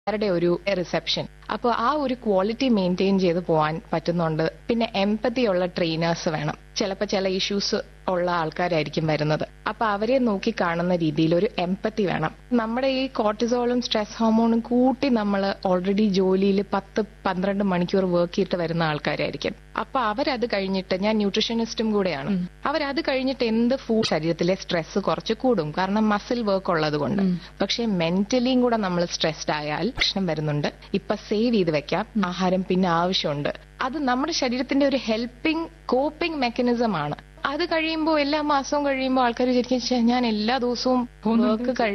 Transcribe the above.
അവരുടെ ഒരു റിസപ്ഷൻ അപ്പോൾ ആ ഒരു ക്വാളിറ്റി മെയിൻറ്റെയിൻ ചെയ്ത് പോകാൻ പറ്റുന്നുണ്ട് പിന്നെ എംപതി ഉള്ള ട്രെയിനേഴ്സ് വേണം ചിലപ്പോൾ ചില ഇഷ്യൂസ് ഉള്ള ആൾക്കാരായിരിക്കും വരുന്നത് അപ്പൊ അവരെ നോക്കി കാണുന്ന രീതിയിൽ ഒരു എംപതി വേണം നമ്മുടെ ഈ കോർട്ടിസോളും സ്ട്രെസ് ഹോർമോണും കൂട്ടി നമ്മൾ ഓൾറെഡി ജോലിയിൽ പത്ത് പന്ത്രണ്ട് മണിക്കൂർ വർക്ക് ചെയ്തിട്ട് വരുന്ന ആൾക്കാരായിരിക്കും അപ്പൊ അവരത് കഴിഞ്ഞിട്ട് ഞാൻ ന്യൂട്രീഷനിസ്റ്റും കൂടെയാണ് അവരത് കഴിഞ്ഞിട്ട് എന്ത് ഫുഡ് ശരീരത്തിലെ സ്ട്രെസ് കുറച്ച് കൂടും കാരണം മസിൽ വർക്ക് ഉള്ളത് കൊണ്ട് പക്ഷെ മെന്റലിയും കൂടെ നമ്മൾ സ്ട്രെസ്ഡ് ആയാൽ പ്രശ്നം വരുന്നുണ്ട് ഇപ്പൊ സേവ് ചെയ്ത് വെക്കാം ആഹാരം പിന്നെ ആവശ്യമുണ്ട് അത് നമ്മുടെ ശരീരത്തിന്റെ ഒരു ഹെൽപ്പിംഗ് കോപ്പിംഗ് മെക്കാനിസം ആണ് അത് കഴിയുമ്പോൾ എല്ലാ മാസവും കഴിയുമ്പോൾ ആൾക്കാർ വിചാരിക്കും "ഛെ, ഞാൻ എല്ലാ ദിവസവും വർക്ക്